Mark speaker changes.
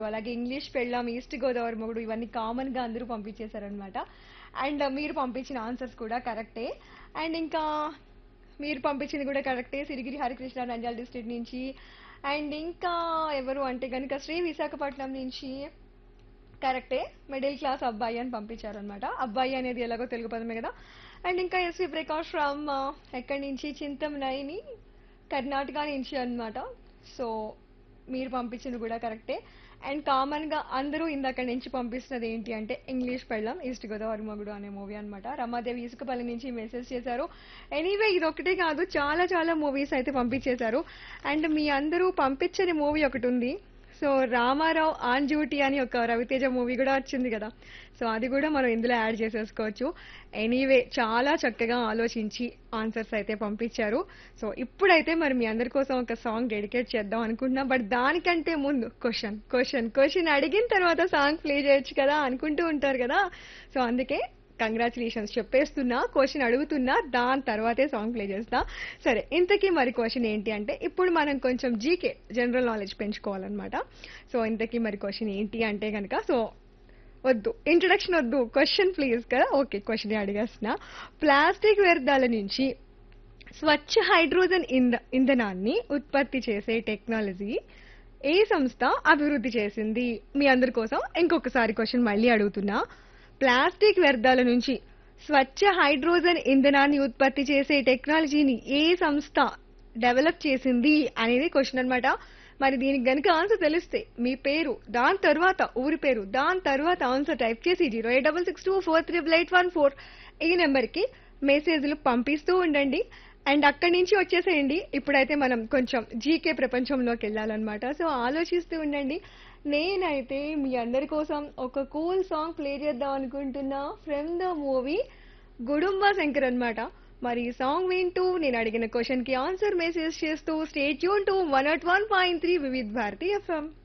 Speaker 1: అలాగే ఇంగ్లీష్ పెళ్ళాం ఈస్ట్ గోదావరి మొగుడు ఇవన్నీ కామన్ గా అందరూ పంపించేశారనమాట అండ్ మీరు పంపించిన ఆన్సర్స్ కూడా కరెక్టే అండ్ ఇంకా మీరు పంపించింది కూడా కరెక్టే సిరిగిరి హరికృష్ణ నంద్యాల డిస్ట్రిక్ట్ నుంచి అండ్ ఇంకా ఎవరు అంటే కనుక శ్రీ విశాఖపట్నం నుంచి కరెక్టే మిడిల్ క్లాస్ అబ్బాయి అని పంపించారనమాట అబ్బాయి అనేది ఎలాగో తెలుగు పదమే కదా అండ్ ఇంకా ఎస్వి ప్రకాష్ ఫ్రమ్ ఎక్కడి నుంచి చింతమనైని కర్ణాటక నుంచి అన్నమాట సో మీరు పంపించింది కూడా కరెక్టే అండ్ కామన్ గా అందరూ ఇందాక నుంచి పంపిస్తున్నది ఏంటి అంటే ఇంగ్లీష్ పెళ్ళం ఈస్ట్ గోదావరి మొగుడు అనే మూవీ అన్నమాట రమాదేవి ఇసుకపల్లి నుంచి మెసేజ్ చేశారు ఎనీవే ఇది ఒకటే కాదు చాలా చాలా మూవీస్ అయితే పంపించేశారు అండ్ మీ అందరూ పంపించని మూవీ ఒకటి ఉంది సో రామారావు ఆన్ డ్యూటీ అని ఒక రవితేజ మూవీ కూడా వచ్చింది కదా సో అది కూడా మనం ఇందులో యాడ్ చేసేసుకోవచ్చు ఎనీవే చాలా చక్కగా ఆలోచించి ఆన్సర్స్ అయితే పంపించారు సో ఇప్పుడైతే మరి మీ అందరి కోసం ఒక సాంగ్ డెడికేట్ చేద్దాం అనుకుంటున్నా బట్ దానికంటే ముందు క్వశ్చన్ క్వశ్చన్ క్వశ్చన్ అడిగిన తర్వాత సాంగ్ ప్లే చేయొచ్చు కదా అనుకుంటూ ఉంటారు కదా సో అందుకే కంగ్రాచులేషన్స్ చెప్పేస్తున్నా క్వశ్చన్ అడుగుతున్నా దాని తర్వాతే సాంగ్ ప్లే చేస్తా సరే ఇంతకీ మరి క్వశ్చన్ ఏంటి అంటే ఇప్పుడు మనం కొంచెం జీకే జనరల్ నాలెడ్జ్ పెంచుకోవాలన్నమాట సో ఇంతకీ మరి క్వశ్చన్ ఏంటి అంటే కనుక సో వద్దు ఇంట్రడక్షన్ వద్దు క్వశ్చన్ ప్లీజ్ కదా ఓకే క్వశ్చన్ అడిగేస్తున్నా ప్లాస్టిక్ వ్యర్థాల నుంచి స్వచ్ఛ హైడ్రోజన్ ఇంధ ఇంధనాన్ని ఉత్పత్తి చేసే టెక్నాలజీ ఏ సంస్థ అభివృద్ధి చేసింది మీ అందరి కోసం ఇంకొకసారి క్వశ్చన్ మళ్ళీ అడుగుతున్నా ప్లాస్టిక్ వ్యర్థాల నుంచి స్వచ్ఛ హైడ్రోజన్ ఇంధనాన్ని ఉత్పత్తి చేసే టెక్నాలజీని ఏ సంస్థ డెవలప్ చేసింది అనేది క్వశ్చన్ అన్నమాట మరి దీనికి గనుక ఆన్సర్ తెలిస్తే మీ పేరు దాని తర్వాత ఊరి పేరు దాని తర్వాత ఆన్సర్ టైప్ చేసి zero eight double six two four triple eight one four ఈ నెంబర్కి మెసేజ్లు పంపిస్తూ ఉండండి అండ్ అక్కడి నుంచి వచ్చేసేయండి ఇప్పుడైతే మనం కొంచెం జీకే ప్రపంచంలోకి వెళ్ళాలన్నమాట సో ఆలోచిస్తూ ఉండండి నేనైతే మీ అందరి కోసం ఒక కూల్ సాంగ్ ప్లే చేద్దాం అనుకుంటున్నా from the movie Gudumba Shankar అన్నమాట మరి ఈ సాంగ్ వింటూ నేను అడిగిన క్వశ్చన్ కి ఆన్సర్ మెసేజ్ చేస్తూ స్టేట్ యూన్ to one nought one point three Vividh Bharati FM